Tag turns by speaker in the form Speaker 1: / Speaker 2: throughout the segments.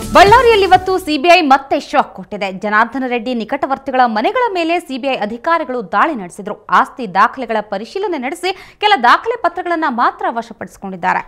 Speaker 1: ಬಳ್ಳಾರಿಯಲ್ಲಿ ಇವತ್ತು ಸಿಬಿಐ ಮತ್ತೆ ಶಾಕ್ ಕೊಟ್ಟಿದೆ ಜನಾರ್ದನ ರೆಡ್ಡಿ ನಿಕಟವರ್ತಿಗಳ ಮನೆಗಳ ಮೇಲೆ ಸಿಬಿಐ ಅಧಿಕಾರಿಗಳು ದಾಳಿ ನಡೆಸಿದ್ರು ಆಸ್ತಿ ದಾಖಲೆಗಳ ಪರಿಶೀಲನೆ ನಡೆಸಿ ಕೆಲ ದಾಖಲೆ ಪತ್ರಗಳನ್ನು ಮಾತ್ರ ವಶಪಡಿಸಿಕೊಂಡಿದ್ದಾರೆ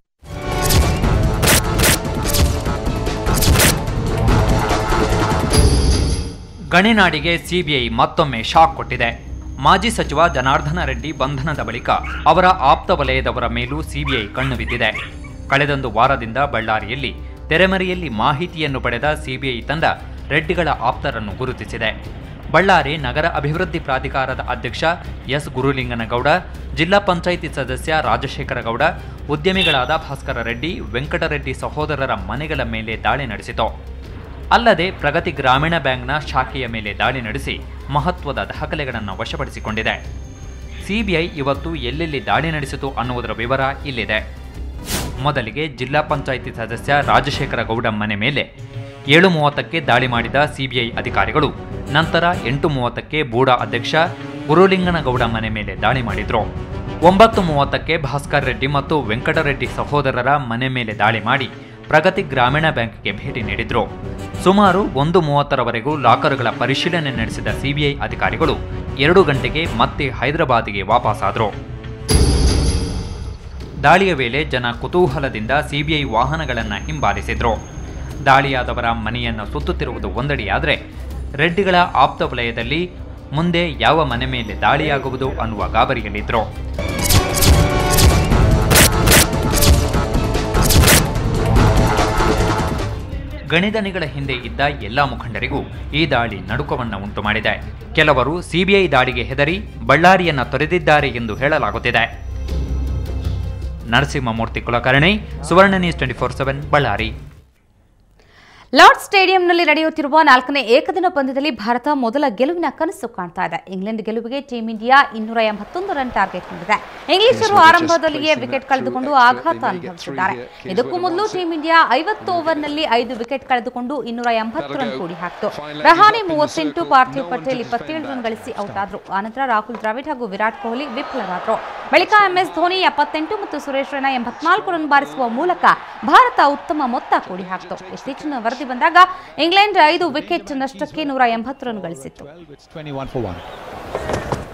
Speaker 2: ಗಣಿನಾಡಿಗೆ ಸಿಬಿಐ ಮತ್ತೊಮ್ಮೆ ಶಾಕ್ ಕೊಟ್ಟಿದೆ ಮಾಜಿ ಸಚಿವ ಜನಾರ್ದನ ರೆಡ್ಡಿ ಬಂಧನದ ಬಳಿಕ ಅವರ ಆಪ್ತ ವಲಯದವರ ಮೇಲೂ ಸಿಬಿಐ ಕಣ್ಣು ಬಿದ್ದಿದೆ ಕಳೆದೊಂದು ವಾರದಿಂದ ಬಳ್ಳಾರಿಯಲ್ಲಿ ತೆರೆಮರೆಯಲ್ಲಿ ಮಾಹಿತಿಯನ್ನು ಪಡೆದ ಸಿಬಿಐ ತಂಡ ರೆಡ್ಡಿಗಳ ಆಪ್ತರನ್ನು ಗುರುತಿಸಿದೆ ಬಳ್ಳಾರಿ ನಗರ ಅಭಿವೃದ್ಧಿ ಪ್ರಾಧಿಕಾರದ ಅಧ್ಯಕ್ಷ ಎಸ್ ಗುರುಲಿಂಗನಗೌಡ ಜಿಲ್ಲಾ ಪಂಚಾಯಿತಿ ಸದಸ್ಯ ರಾಜಶೇಖರ ಗೌಡ ಉದ್ಯಮಿಗಳಾದ ಭಾಸ್ಕರ ರೆಡ್ಡಿ ವೆಂಕಟರೆಡ್ಡಿ ಸಹೋದರರ ಮನೆಗಳ ಮೇಲೆ ದಾಳಿ ನಡೆಸಿತು ಅಲ್ಲದೆ ಪ್ರಗತಿ ಗ್ರಾಮೀಣ ಬ್ಯಾಂಕ್ನ ಶಾಖೆಯ ಮೇಲೆ ದಾಳಿ ನಡೆಸಿ ಮಹತ್ವದ ದಾಖಲೆಗಳನ್ನು ವಶಪಡಿಸಿಕೊಂಡಿದೆ ಸಿಬಿಐ ಇವತ್ತು ಎಲ್ಲೆಲ್ಲಿ ದಾಳಿ ನಡೆಸಿತು ಅನ್ನುವುದರ ವಿವರ ಇಲ್ಲಿದೆ ಮೊದಲಿಗೆ ಜಿಲ್ಲಾ ಪಂಚಾಯಿತಿ ಸದಸ್ಯ ರಾಜಶೇಖರ ಗೌಡ ಮನೆ ಮೇಲೆ ಏಳು ಮೂವತ್ತಕ್ಕೆ ದಾಳಿ ಮಾಡಿದ ಸಿಬಿಐ ಅಧಿಕಾರಿಗಳು ನಂತರ ಎಂಟು ಮೂವತ್ತಕ್ಕೆ ಬೂಡಾ ಅಧ್ಯಕ್ಷ ಗುರುಲಿಂಗನಗೌಡ ಮನೆ ಮೇಲೆ ದಾಳಿ ಮಾಡಿದ್ರು ಒಂಬತ್ತು ಮೂವತ್ತಕ್ಕೆ ಭಾಸ್ಕರ್ ರೆಡ್ಡಿ ಮತ್ತು ವೆಂಕಟರೆಡ್ಡಿ ಸಹೋದರರ ಮನೆ ಮೇಲೆ ದಾಳಿ ಮಾಡಿ ಪ್ರಗತಿ ಗ್ರಾಮೀಣ ಬ್ಯಾಂಕ್ಗೆ ಭೇಟಿ ನೀಡಿದ್ರು ಸುಮಾರು ಒಂದು ಮೂವತ್ತರವರೆಗೂ ಲಾಕರ್ಗಳ ಪರಿಶೀಲನೆ ನಡೆಸಿದ ಸಿಬಿಐ ಅಧಿಕಾರಿಗಳು ಎರಡು ಗಂಟೆಗೆ ಮತ್ತೆ ಹೈದರಾಬಾದಿಗೆ ವಾಪಸ್ಸಾದರು ದಾಳಿಯ ವೇಳೆ ಜನ ಕುತೂಹಲದಿಂದ ಸಿಬಿಐ ವಾಹನಗಳನ್ನು ಹಿಂಬಾಲಿಸಿದ್ರು ದಾಳಿಯಾದವರ ಮನೆಯನ್ನು ಸುತ್ತುತ್ತಿರುವುದು ಒಂದಡಿಯಾದರೆ ರೆಡ್ಡಿಗಳ ಆಪ್ತ ವಲಯದಲ್ಲಿ ಮುಂದೆ ಯಾವ ಮನೆ ಮೇಲೆ ದಾಳಿಯಾಗುವುದು ಅನ್ನುವ ಗಾಬರಿಯಲ್ಲಿದ್ರು ಗಣಿದನಿಗಳ ಹಿಂದೆ ಇದ್ದ ಎಲ್ಲ ಮುಖಂಡರಿಗೂ ಈ ದಾಳಿ ನಡುಕವನ್ನ ಉಂಟು ಮಾಡಿದೆ ಕೆಲವರು ಸಿಬಿಐ ದಾಳಿಗೆ ಹೆದರಿ ಬಳ್ಳಾರಿಯನ್ನ ತೊರೆದಿದ್ದಾರೆ ಎಂದು ಹೇಳಲಾಗುತ್ತಿದೆ Narasimhamurthy Kulkarni Suvarna news twenty four seven Ballari
Speaker 1: Lord ಸ್ಟೇಡಿಯಂನಲ್ಲಿ ನಡೆಯುತ್ತಿರುವ ನಾಲ್ಕನೇ ಏಕದಿನ ಪಂದ್ಯದಲ್ಲಿ ಭಾರತ ಮೊದಲ ಗೆಲುವಿನ ಕನಸು ಕಾಣ್ತಾ ಇದೆ ಇಂಗ್ಲೆಂಡ್ ಗೆಲುವಿಗೆ ಟೀಂ ಇಂಡಿಯಾ ಇನ್ನೂರ ಎಂಬತ್ತೊಂದು ರನ್ ಟಾರ್ಗೆಟ್ ಹೊಂದಿದೆ ಇಂಗ್ಲಿಷರು ಆರಂಭದಲ್ಲಿಯೇ ವಿಕೆಟ್ ಕಳೆದುಕೊಂಡು ಆಘಾತ ಅನುಭವಿಸಿದ್ದಾರೆ ಇದಕ್ಕೂ ಮೊದಲು ಟೀಂ ಇಂಡಿಯಾ ಐವತ್ತು ಓವರ್ನಲ್ಲಿ ಐದು ವಿಕೆಟ್ ಕಳೆದುಕೊಂಡು ಇನ್ನೂರ ಎಂಬತ್ತು ರನ್ ಕೂಡಿ ಹಾಕಿತು ರಹಾನೆ ಮೂವತ್ತೆಂಟು ಪಾರ್ಥಿವ್ ಪಟೇಲ್ ಇಪ್ಪತ್ತೇಳು ರನ್ ಗಳಿಸಿ ಔಟ್ ಆದ್ರು ಆನಂತರ ರಾಹುಲ್ ದ್ರಾವಿಡ್ ಹಾಗೂ ವಿರಾಟ್ ಕೊಹ್ಲಿ ವಿಫಲರಾದರು ಬಳಿಕ ಎಂಎಸ್ ಧೋನಿ ಎಪ್ಪತ್ತೆಂಟು ಮತ್ತು ಸುರೇಶ್ ರೈನಾ ಎಂಬತ್ನಾಲ್ಕು ರನ್ ಬಾರಿಸುವ ಮೂಲಕ ಭಾರತ ಉತ್ತಮ ಮೊತ್ತ ಕೂಡಿ ಹಾಕಿತು ಇತ್ತೀಚಿನ ವರದಿ ಬಂದಾಗ ಇಂಗ್ಲೆಂಡ್ ಐದು ವಿಕೆಟ್ ನಷ್ಟಕ್ಕೆ ನೂರ ಎಂಬತ್ತು ರನ್ ಗಳಿಸಿತ್ತು
Speaker 3: 12, it's 21 for 1.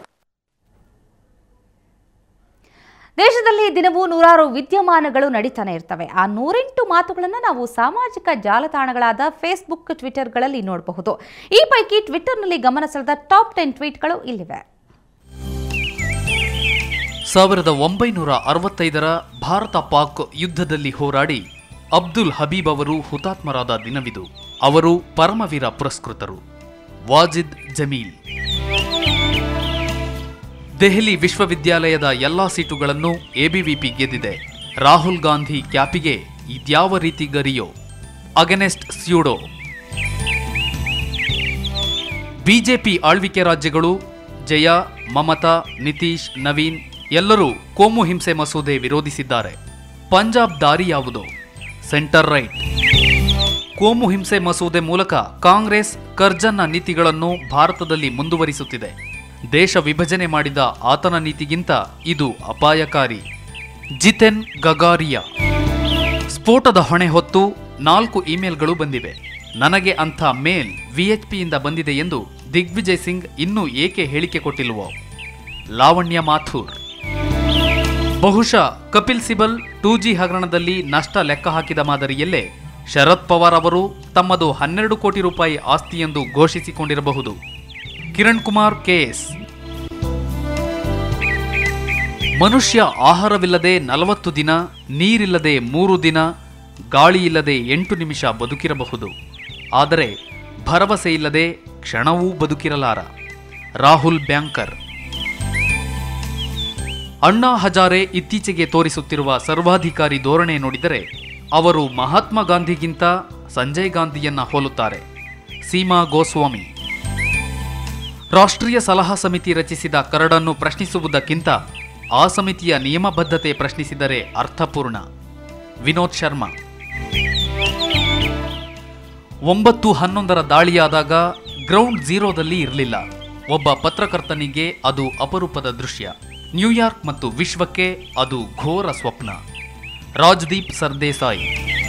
Speaker 1: ದೇಶದಲ್ಲಿ ದಿನವೂ ನೂರಾರು ವಿದ್ಯಮಾನಗಳು ನಡೀತಾನೆ ಇರ್ತವೆ ಆ ನೂರೆಂಟು ಮಾತುಗಳನ್ನು ನಾವು ಸಾಮಾಜಿಕ ಜಾಲತಾಣಗಳಾದ ಫೇಸ್ಬುಕ್ ಟ್ವಿಟರ್ಗಳಲ್ಲಿ ನೋಡಬಹುದು ಈ ಪೈಕಿ ಟ್ವಿಟರ್ನಲ್ಲಿ ಗಮನ ಸೆಳೆದ ಟಾಪ್ ಟೆನ್ ಟ್ವೀಟ್ಗಳು ಇಲ್ಲಿವೆ
Speaker 4: ಸಾವಿರದ ಒಂಬೈನೂರ ಅರವತ್ತೈದರ ಭಾರತ ಪಾಕ್ ಯುದ್ಧದಲ್ಲಿ ಹೋರಾಡಿ ಅಬ್ದುಲ್ ಹಬೀಬ್ ಅವರು ಹುತಾತ್ಮರಾದ ದಿನವಿದು ಅವರು ಪರಮವೀರ ಪುರಸ್ಕೃತರು ವಾಜಿದ್ ಜಮೀಲ್ ದೆಹಲಿ ವಿಶ್ವವಿದ್ಯಾಲಯದ ಎಲ್ಲಾ ಸೀಟುಗಳನ್ನು ಎಬಿವಿಪಿ ಗೆದ್ದಿದೆ ರಾಹುಲ್ ಗಾಂಧಿ ಕ್ಯಾಪಿಗೆ ಇದ್ಯಾವ ರೀತಿ ಗರಿಯೋ ಅಗನೆಸ್ಟ್ ಸ್ಯೂಡೋ ಬಿಜೆಪಿ ಆಳ್ವಿಕೆ ರಾಜ್ಯಗಳು ಜಯ ಮಮತಾ ನಿತೀಶ್ ನವೀನ್ ಎಲ್ಲರೂ ಕೋಮು ಹಿಂಸೆ ಮಸೂದೆ ವಿರೋಧಿಸಿದ್ದಾರೆ ಪಂಜಾಬ್ ದಾರಿ ಯಾವುದು ಸೆಂಟರ್ ರೈಟ್ ಕೋಮು ಹಿಂಸೆ ಮಸೂದೆ ಮೂಲಕ ಕಾಂಗ್ರೆಸ್ ಕರ್ಜನ್ನ ನೀತಿಗಳನ್ನು ಭಾರತದಲ್ಲಿ ಮುಂದುವರಿಸುತ್ತಿದೆ ದೇಶ ವಿಭಜನೆ ಮಾಡಿದ ಆತನ ನೀತಿಗಿಂತ ಇದು ಅಪಾಯಕಾರಿ ಜಿತೆನ್ ಗಗಾರಿಯಾ ಸ್ಫೋಟದ ಹೊಣೆ ಹೊತ್ತು ನಾಲ್ಕು ಇಮೇಲ್ಗಳು ಬಂದಿವೆ ನನಗೆ ಅಂಥ ಮೇಲ್ ವಿಎಚ್ಪಿಯಿಂದ ಬಂದಿದೆ ಎಂದು ದಿಗ್ವಿಜಯ್ ಸಿಂಗ್ ಇನ್ನೂ ಏಕೆ ಹೇಳಿಕೆ ಕೊಟ್ಟಿಲ್ವೋ ಲಾವಣ್ಯ ಮಾಥೂರ್ ಬಹುಶಃ ಕಪಿಲ್ ಸಿಬಲ್ ಟೂ ಜಿ ಹಗರಣದಲ್ಲಿ ನಷ್ಟ ಲೆಕ್ಕ ಹಾಕಿದ ಮಾದರಿಯಲ್ಲೇ ಶರದ್ ಪವಾರ್ ಅವರು ತಮ್ಮದು ಹನ್ನೆರಡು ಕೋಟಿ ರೂಪಾಯಿ ಆಸ್ತಿ ಎಂದು ಘೋಷಿಸಿಕೊಂಡಿರಬಹುದು ಕಿರಣ್ ಕುಮಾರ್ ಕೆಎಸ್ ಮನುಷ್ಯ ಆಹಾರವಿಲ್ಲದೆ ನಲವತ್ತು ದಿನ ನೀರಿಲ್ಲದೆ ಮೂರು ದಿನ ಗಾಳಿ ಇಲ್ಲದೆ ಎಂಟು ನಿಮಿಷ ಬದುಕಿರಬಹುದು ಆದರೆ ಭರವಸೆ ಇಲ್ಲದೆ ಕ್ಷಣವೂ ಬದುಕಿರಲಾರ ರಾಹುಲ್ ಬ್ಯಾಂಕರ್ ಅಣ್ಣಾ ಹಜಾರೆ ಇತ್ತೀಚೆಗೆ ತೋರಿಸುತ್ತಿರುವ ಸರ್ವಾಧಿಕಾರಿ ಧೋರಣೆ ನೋಡಿದರೆ ಅವರು ಮಹಾತ್ಮ ಗಾಂಧಿಗಿಂತ ಸಂಜಯ್ ಗಾಂಧಿಯನ್ನ ಹೋಲುತ್ತಾರೆ ಸೀಮಾ ಗೋಸ್ವಾಮಿ ರಾಷ್ಟ್ರೀಯ ಸಲಹಾ ಸಮಿತಿ ರಚಿಸಿದ ಕರಡನ್ನು ಪ್ರಶ್ನಿಸುವುದಕ್ಕಿಂತ ಆ ಸಮಿತಿಯ ನಿಯಮಬದ್ಧತೆ ಪ್ರಶ್ನಿಸಿದರೆ ಅರ್ಥಪೂರ್ಣ ವಿನೋದ್ ಶರ್ಮಾ ಒಂಬತ್ತು ಹನ್ನೊಂದರ ದಾಳಿಯಾದಾಗ ಗ್ರೌಂಡ್ ಝೀರೋದಲ್ಲಿ ಇರಲಿಲ್ಲ ಒಬ್ಬ ಪತ್ರಕರ್ತನಿಗೆ ಅದು ಅಪರೂಪದ ದೃಶ್ಯ ನ್ಯೂಯಾರ್ಕ್ ಮತ್ತು ವಿಶ್ವಕ್ಕೆ ಅದು ಘೋರ ಸ್ವಪ್ನ ರಾಜ್ದೀಪ್ ಸರ್ದೇಸಾಯಿ